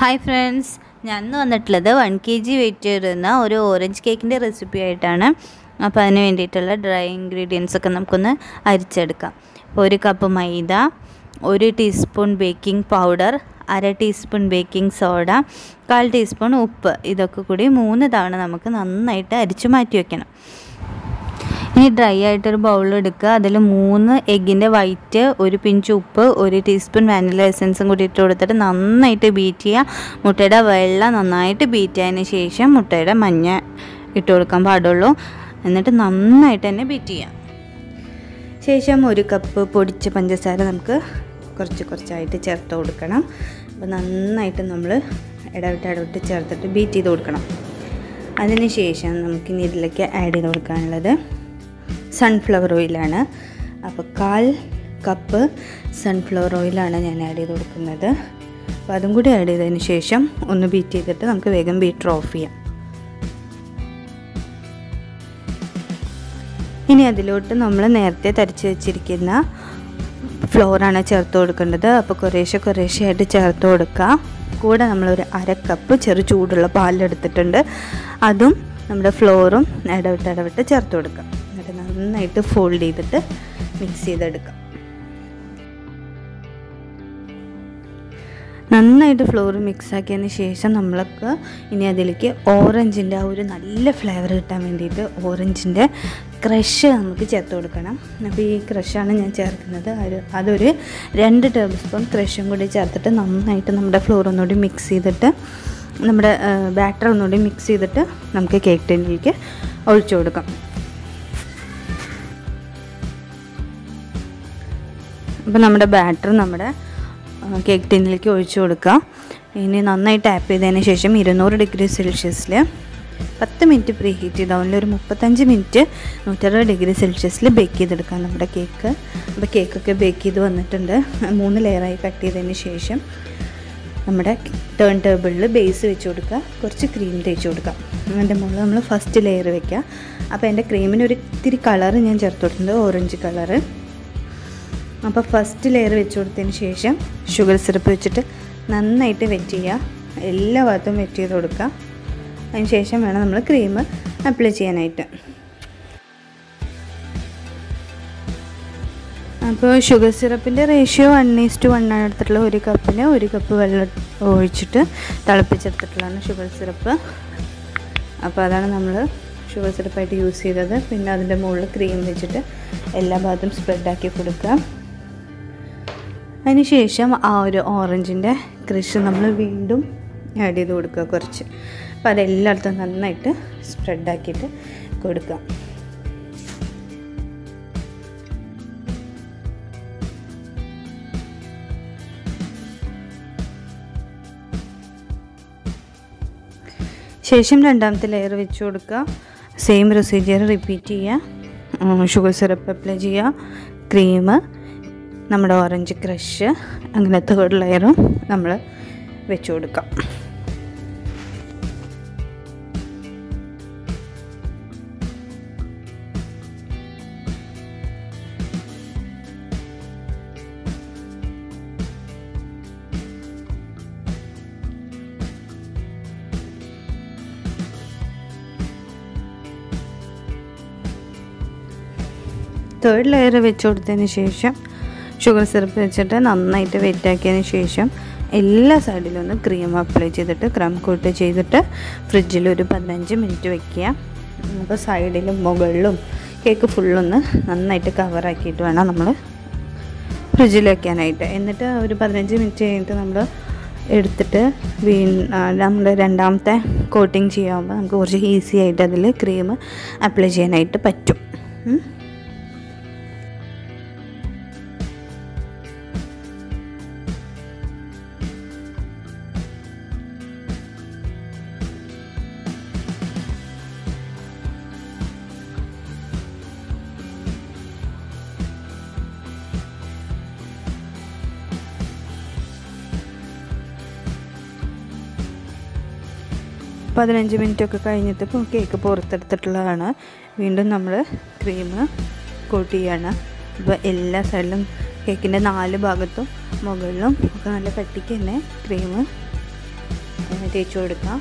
hi friends ഞാൻ ഇന്ന് വന്നിട്ടുള്ളത് വൺ കെ ജി വെയിറ്റ് വരുന്ന ഒരു ഓറഞ്ച് കേക്കിൻ്റെ റെസിപ്പി ആയിട്ടാണ് അപ്പോൾ അതിന് വേണ്ടിയിട്ടുള്ള ഡ്രൈ ഇൻഗ്രീഡിയൻസ് ഒക്കെ നമുക്കൊന്ന് അരിച്ചെടുക്കാം അപ്പോൾ ഒരു കപ്പ് മൈദ ഒരു ടീസ്പൂൺ ബേക്കിംഗ് പൗഡർ അര ടീസ്പൂൺ ബേക്കിംഗ് സോഡ കാൽ ടീസ്പൂൺ ഉപ്പ് ഇതൊക്കെ കൂടി മൂന്ന് തവണ നമുക്ക് നന്നായിട്ട് അരിച്ചു മാറ്റി വയ്ക്കണം ഇനി ഡ്രൈ ആയിട്ടൊരു ബൗൾ എടുക്കുക അതിൽ മൂന്ന് എഗ്ഗിൻ്റെ വൈറ്റ് ഒരു പിഞ്ച് ഉപ്പ് ഒരു ടീസ്പൂൺ വാനില എസൻസും കൂടി ഇട്ട് കൊടുത്തിട്ട് നന്നായിട്ട് ബീറ്റ് ചെയ്യുക മുട്ടയുടെ വെള്ളം നന്നായിട്ട് ബീറ്റ് ആയതിന് ശേഷം മുട്ടയുടെ മഞ്ഞ ഇട്ട് കൊടുക്കാൻ പാടുള്ളൂ എന്നിട്ട് നന്നായിട്ട് തന്നെ ബീറ്റ് ചെയ്യാം ശേഷം ഒരു കപ്പ് പൊടിച്ച പഞ്ചസാര നമുക്ക് കുറച്ച് കുറച്ചായിട്ട് ചേർത്ത് കൊടുക്കണം അപ്പോൾ നന്നായിട്ട് നമ്മൾ ഇടവിട്ട് ഇടവിട്ട് ചേർത്തിട്ട് ബീറ്റ് ചെയ്ത് കൊടുക്കണം അതിന് ശേഷം നമുക്കിനി ഇതിലേക്ക് ആഡ് ചെയ്ത് കൊടുക്കാനുള്ളത് സൺഫ്ലവർ ഓയിലാണ് അപ്പോൾ കാൽ കപ്പ് സൺഫ്ലവർ ഓയിലാണ് ഞാൻ ആഡ് ചെയ്ത് കൊടുക്കുന്നത് അപ്പോൾ അതും കൂടി ആഡ് ചെയ്തതിന് ശേഷം ഒന്ന് ബീറ്റ് ചെയ്തിട്ട് നമുക്ക് വേഗം ബീറ്റർ ഓഫ് ചെയ്യാം ഇനി അതിലോട്ട് നമ്മൾ നേരത്തെ തരിച്ച് വെച്ചിരിക്കുന്ന ഫ്ലോറാണ് ചേർത്ത് കൊടുക്കേണ്ടത് അപ്പോൾ കുറേശ്ശെ കുറേശ്ശെ ആയിട്ട് ചേർത്ത് കൊടുക്കുക കൂടെ നമ്മളൊരു അര കപ്പ് ചെറു ചൂടുള്ള പാലെടുത്തിട്ടുണ്ട് അതും നമ്മുടെ ഫ്ലോറും ഇടവിട്ട് ഇടവിട്ട് ചേർത്ത് കൊടുക്കുക എന്നിട്ട് നന്നായിട്ട് ഫോൾഡ് ചെയ്തിട്ട് മിക്സ് ചെയ്തെടുക്കാം നന്നായിട്ട് ഫ്ലോർ മിക്സ് ആക്കിയതിന് ശേഷം നമ്മൾക്ക് ഇനി അതിലേക്ക് ഓറഞ്ചിൻ്റെ ആ ഒരു നല്ല ഫ്ലേവർ കിട്ടാൻ വേണ്ടിയിട്ട് ഓറഞ്ചിൻ്റെ ക്രഷ് നമുക്ക് ചേർത്ത് കൊടുക്കണം അപ്പോൾ ഈ ക്രഷാണ് ഞാൻ ചേർക്കുന്നത് ഒരു അതൊരു രണ്ട് ടേബിൾ സ്പൂൺ ക്രഷും കൂടി ചേർത്തിട്ട് നന്നായിട്ട് നമ്മുടെ ഫ്ലോർ ഒന്നുകൂടി മിക്സ് ചെയ്തിട്ട് നമ്മുടെ ബാറ്റർ ഒന്നുകൂടി മിക്സ് ചെയ്തിട്ട് നമുക്ക് കേക്ക് ടിന്നിലേക്ക് ഒഴിച്ചു കൊടുക്കാം അപ്പോൾ നമ്മുടെ ബാറ്റർ നമ്മുടെ കേക്ക് ടിന്നിലേക്ക് ഒഴിച്ചു കൊടുക്കുക ഇനി നന്നായി ടാപ്പ് ചെയ്തതിന് ശേഷം ഇരുന്നൂറ് ഡിഗ്രി സെൽഷ്യസിൽ പത്ത് മിനിറ്റ് പ്രീ ഹീറ്റ് ചെയ്ത് അതുപോലെ ഒരു മുപ്പത്തഞ്ച് മിനിറ്റ് നൂറ്ററുപത് ഡിഗ്രി സെൽഷ്യസിൽ ബേക്ക് ചെയ്തെടുക്കാം നമ്മുടെ കേക്ക് അപ്പോൾ കേക്കൊക്കെ ബേക്ക് ചെയ്ത് വന്നിട്ടുണ്ട് മൂന്ന് ലെയറായി കട്ട് ചെയ്തതിന് ശേഷം നമ്മുടെ ടേൺ ടേബിളിൽ ബേസ് വെച്ച് കൊടുക്കുക കുറച്ച് ക്രീം തേച്ച് കൊടുക്കാം അതിൻ്റെ മുകളിൽ നമ്മൾ ഫസ്റ്റ് ലെയർ വെക്കുക അപ്പോൾ എൻ്റെ ക്രീമിന് ഒരു ഇത്തിരി കളറ് ഞാൻ ചേർത്ത് കൊടുക്കുന്നത് ഓറഞ്ച് കളറ് അപ്പോൾ ഫസ്റ്റ് ലെയർ വെച്ച് കൊടുത്തതിന് ശേഷം ഷുഗർ സിറപ്പ് വെച്ചിട്ട് നന്നായിട്ട് വെറ്റ് ചെയ്യുക എല്ലാ ഭാഗത്തും വെറ്റ് ചെയ്ത് കൊടുക്കുക അതിന് ശേഷം വേണം നമ്മൾ ക്രീം അപ്ലൈ ചെയ്യാനായിട്ട് അപ്പോൾ ഷുഗർ സിറപ്പിൻ്റെ ratio one is to one ആണ് എടുത്തിട്ടുള്ള ഒരു കപ്പിന് ഒരു കപ്പ് വെള്ളം ഒഴിച്ചിട്ട് തിളപ്പിച്ചെടുത്തിട്ടുള്ളതാണ് ഷുഗർ സിറപ്പ് അപ്പോൾ അതാണ് നമ്മൾ ഷുഗർ സിറപ്പായിട്ട് യൂസ് ചെയ്തത് പിന്നെ അതിൻ്റെ മുകളിൽ ക്രീം വെച്ചിട്ട് എല്ലാ ഭാഗത്തും സ്പ്രെഡാക്കി കൊടുക്കുക അതിനുശേഷം ആ ഒരു ഓറഞ്ചിൻ്റെ കൃഷി നമ്മൾ വീണ്ടും ആഡ് ചെയ്ത് കൊടുക്കുക കുറച്ച് അപ്പോൾ അതെല്ലായിടത്തും നന്നായിട്ട് സ്പ്രെഡാക്കിയിട്ട് കൊടുക്കുക ശേഷം രണ്ടാമത്തെ ലെയർ വെച്ച് കൊടുക്കുക സെയിം പ്രൊസീജിയർ റിപ്പീറ്റ് ചെയ്യുക ഷുഗർ സിറപ്പ് അപ്ലൈ ചെയ്യുക ക്രീം നമ്മുടെ ഓറഞ്ച് ക്രഷ് അങ്ങനെ തേർഡ് ലെയറും നമ്മൾ വെച്ച് കൊടുക്കാം തേർഡ് ലെയർ വെച്ച് കൊടുത്തതിന് ശേഷം ഷുഗർ സിറപ്പ് വെച്ചിട്ട് നന്നായിട്ട് വെറ്റാക്കിയതിന് ശേഷം എല്ലാ സൈഡിലും ഒന്ന് ക്രീം അപ്ലൈ ചെയ്തിട്ട് ക്രം കോട്ട് ചെയ്തിട്ട് ഫ്രിഡ്ജിൽ ഒരു പതിനഞ്ച് മിനിറ്റ് വെക്കുക അപ്പോൾ സൈഡിലും മുകളിലും കേക്ക് ഫുള്ളൊന്ന് നന്നായിട്ട് കവറാക്കിയിട്ട് വേണം നമ്മൾ ഫ്രിഡ്ജിൽ വെക്കാനായിട്ട് എന്നിട്ട് ഒരു പതിനഞ്ച് മിനിറ്റ് കഴിഞ്ഞിട്ട് നമ്മൾ എടുത്തിട്ട് വീ നമ്മുടെ രണ്ടാമത്തെ കോട്ടിങ് ചെയ്യാകുമ്പോൾ നമുക്ക് കുറച്ച് ഈസി ആയിട്ട് അതിൽ ക്രീം അപ്ലൈ ചെയ്യാനായിട്ട് പറ്റും പതിനഞ്ച് മിനിറ്റൊക്കെ കഴിഞ്ഞിട്ട് ഇപ്പോൾ കേക്ക് പുറത്തെടുത്തിട്ടുള്ളതാണ് വീണ്ടും നമ്മൾ ക്രീം കോട്ട് ചെയ്യാണ് അപ്പോൾ എല്ലാ സൈഡിലും കേക്കിൻ്റെ നാല് ഭാഗത്തും മുകളിലും ഒക്കെ നല്ല കട്ടിക്ക് തന്നെ ക്രീം തേച്ച് കൊടുക്കാം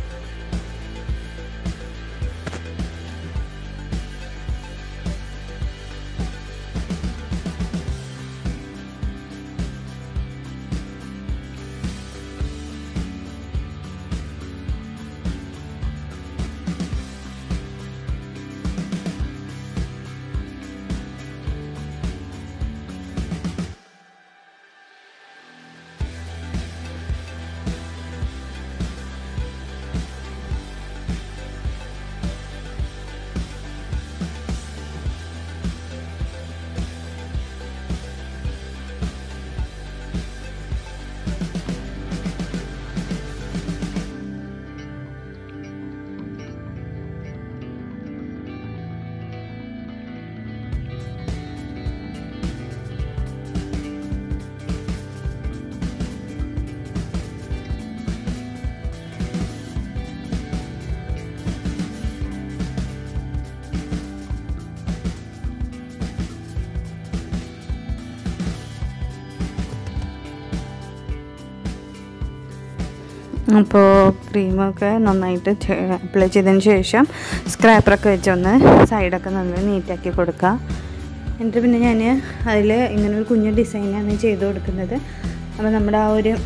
അപ്പോൾ ക്രീമൊക്കെ നന്നായിട്ട് അപ്ലൈ ചെയ്തതിന് ശേഷം സ്ക്രാപ്പറൊക്കെ വെച്ചൊന്ന് സൈഡൊക്കെ നന്നായി നീറ്റാക്കി കൊടുക്കുക എന്നിട്ട് പിന്നെ ഞാൻ അതിൽ ഇങ്ങനെ ഒരു കുഞ്ഞു ഡിസൈനാണ് ചെയ്ത് കൊടുക്കുന്നത് അപ്പോൾ നമ്മുടെ ആ ഒരു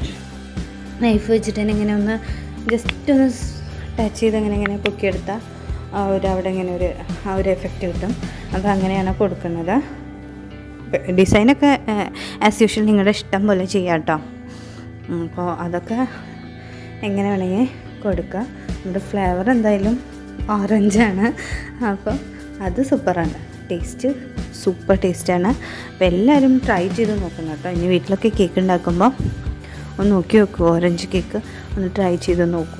നൈഫ് വെച്ചിട്ട് തന്നെ ഇങ്ങനെ ഒന്ന് ജസ്റ്റ് ഒന്ന് ടച്ച് ചെയ്ത് അങ്ങനെ ഇങ്ങനെ പൊക്കിയെടുത്താൽ ആ ഒരു അവിടെ ഇങ്ങനെ ഒരു ആ ഒരു എഫക്റ്റ് കിട്ടും അപ്പോൾ അങ്ങനെയാണ് കൊടുക്കുന്നത് ഡിസൈനൊക്കെ ആസ് യൂഷ്വൽ നിങ്ങളുടെ ഇഷ്ടം പോലെ ചെയ്യാം കേട്ടോ അപ്പോൾ അതൊക്കെ എങ്ങനെ വേണമെങ്കിൽ കൊടുക്കുക നമ്മുടെ ഫ്ലേവർ എന്തായാലും ഓറഞ്ചാണ് അപ്പോൾ അത് സൂപ്പറാണ് ടേസ്റ്റ് സൂപ്പർ ടേസ്റ്റാണ് അപ്പോൾ എല്ലാവരും ട്രൈ ചെയ്ത് നോക്കണം കേട്ടോ ഇനി വീട്ടിലൊക്കെ കേക്ക് ഉണ്ടാക്കുമ്പോൾ ഒന്ന് നോക്കി നോക്കൂ ഓറഞ്ച് കേക്ക് ഒന്ന് ട്രൈ ചെയ്ത് നോക്കൂ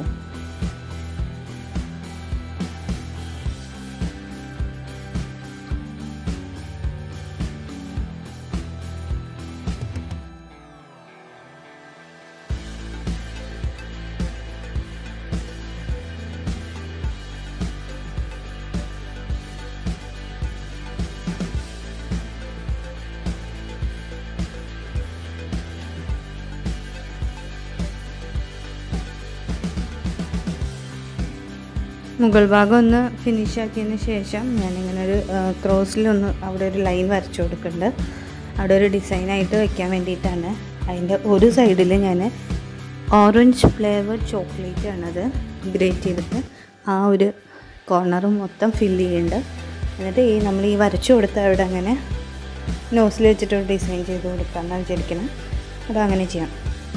മുകൾ ഭാഗം ഒന്ന് ഫിനിഷ് ആക്കിയതിന് ശേഷം ഞാനിങ്ങനെ ഒരു ക്രോസിലൊന്ന് അവിടെ ഒരു ലൈൻ വരച്ചു കൊടുക്കുന്നുണ്ട് അവിടെ ഒരു ഡിസൈനായിട്ട് വെക്കാൻ വേണ്ടിയിട്ടാണ് അതിൻ്റെ ഒരു സൈഡിൽ ഞാൻ ഓറഞ്ച് ഫ്ലേവർ ചോക്ലേറ്റ് ആണത് ഗ്രേറ്റ് ചെയ്തിട്ട് ആ ഒരു കോർണർ മൊത്തം ഫില്ല് ചെയ്യുന്നുണ്ട് എന്നിട്ട് ഈ നമ്മൾ ഈ വരച്ചു കൊടുത്ത അവിടെ അങ്ങനെ നോസിൽ വെച്ചിട്ട് ഒരു ഡിസൈൻ ചെയ്ത് കൊടുക്കാമെന്നാണ് വിചാരിക്കുന്നത് അത് അങ്ങനെ ചെയ്യാം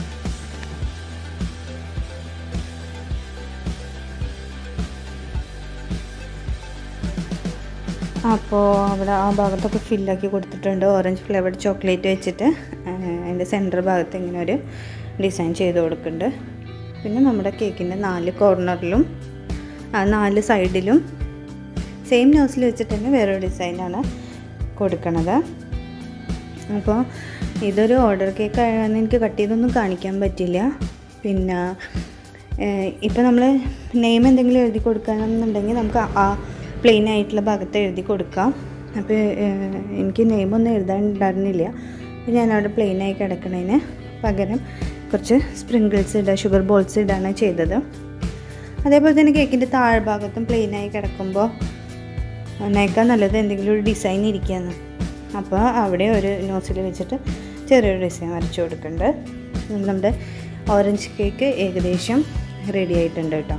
അപ്പോൾ അവിടെ ആ ഭാഗത്തൊക്കെ ഫില്ലാക്കി കൊടുത്തിട്ടുണ്ട് ഓറഞ്ച് ഫ്ലേവർഡ് ചോക്ലേറ്റ് വെച്ചിട്ട് അതിൻ്റെ സെൻറ്റർ ഭാഗത്ത് ഇങ്ങനെ ഒരു ഡിസൈൻ ചെയ്ത് കൊടുക്കുന്നുണ്ട് പിന്നെ നമ്മുടെ കേക്കിൻ്റെ നാല് കോർണറിലും ആ നാല് സൈഡിലും സെയിം നോസിൽ വെച്ചിട്ട് തന്നെ വേറൊരു ഡിസൈനാണ് കൊടുക്കണത് അപ്പോൾ ഇതൊരു ഓർഡർ കേക്ക് ആയതുകൊണ്ട് എനിക്ക് കട്ട് ചെയ്തൊന്നും കാണിക്കാൻ പറ്റില്ല പിന്നെ ഇപ്പോൾ നമ്മൾ നെയിം എന്തെങ്കിലും എഴുതി കൊടുക്കണമെന്നുണ്ടെങ്കിൽ നമുക്ക് ആ പ്ലെയിൻ ആയിട്ടുള്ള ഭാഗത്ത് എഴുതി കൊടുക്കാം അപ്പോൾ എനിക്ക് നെയിമൊന്നും എഴുതാനുണ്ടായിരുന്നില്ല അപ്പോൾ ഞാനവിടെ പ്ലെയിൻ ആയി കിടക്കണതിന് പകരം കുറച്ച് സ്പ്രിങ്കിൾസ് ഇടുക ഷുഗർ ബോൾസ് ഇടാണ് ചെയ്തത് അതേപോലെ തന്നെ കേക്കിൻ്റെ താഴ്ഭാഗത്തും പ്ലെയിൻ ആയി കിടക്കുമ്പോൾ അതിനേക്കാൾ നല്ലത് എന്തെങ്കിലും ഒരു ഡിസൈൻ ഇരിക്കുകയാണ് അപ്പോൾ അവിടെ ഒരു നോസിൽ വെച്ചിട്ട് ചെറിയൊരു ഡിസൈൻ വരച്ചു കൊടുക്കുന്നുണ്ട് നമ്മുടെ ഓറഞ്ച് കേക്ക് ഏകദേശം റെഡി ആയിട്ടുണ്ട് കേട്ടോ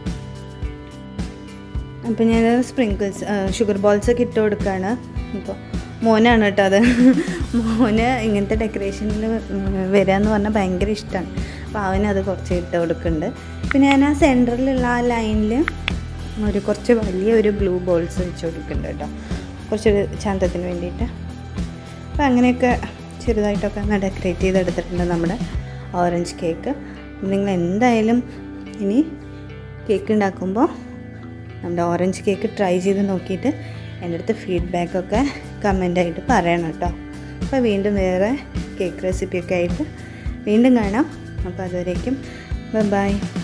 അപ്പോൾ ഞാൻ സ്പ്രിങ്കിൾസ് ഷുഗർ ബോൾസ് ഒക്കെ ഇട്ട് കൊടുക്കുകയാണ് ഇപ്പോൾ മോനാണ് കേട്ടോ അത് മോന് ഇങ്ങനത്തെ ഡെക്കറേഷനിൽ വരിക എന്ന് പറഞ്ഞാൽ ഭയങ്കര ഇഷ്ടമാണ് അപ്പോൾ അവനത് കുറച്ച് ഇട്ട് കൊടുക്കുന്നുണ്ട് പിന്നെ ഞാൻ ആ സെൻറ്ററിലുള്ള ആ ലൈനിൽ ഒരു കുറച്ച് വലിയ ഒരു ബ്ലൂ ബോൾസ് വെച്ച് കൊടുക്കുന്നുണ്ട് കേട്ടോ കുറച്ചൊരു ചന്തത്തിന് വേണ്ടിയിട്ട് അപ്പോൾ അങ്ങനെയൊക്കെ ചെറുതായിട്ടൊക്കെ ഒന്ന് ഡെക്കറേറ്റ് ചെയ്തെടുത്തിട്ടുണ്ട് നമ്മുടെ ഓറഞ്ച് കേക്ക് നിങ്ങൾ എന്തായാലും ഇനി കേക്ക് ഉണ്ടാക്കുമ്പോൾ നമ്മുടെ ഓറഞ്ച് കേക്ക് ട്രൈ ചെയ്ത് നോക്കിയിട്ട് എൻ്റെ അടുത്ത് ഫീഡ്ബാക്കൊക്കെ കമൻ്റായിട്ട് പറയണം കേട്ടോ അപ്പോൾ വീണ്ടും വേറെ കേക്ക് റെസിപ്പിയൊക്കെ ആയിട്ട് വീണ്ടും കാണാം അപ്പോൾ അതുവരേക്കും ബൈ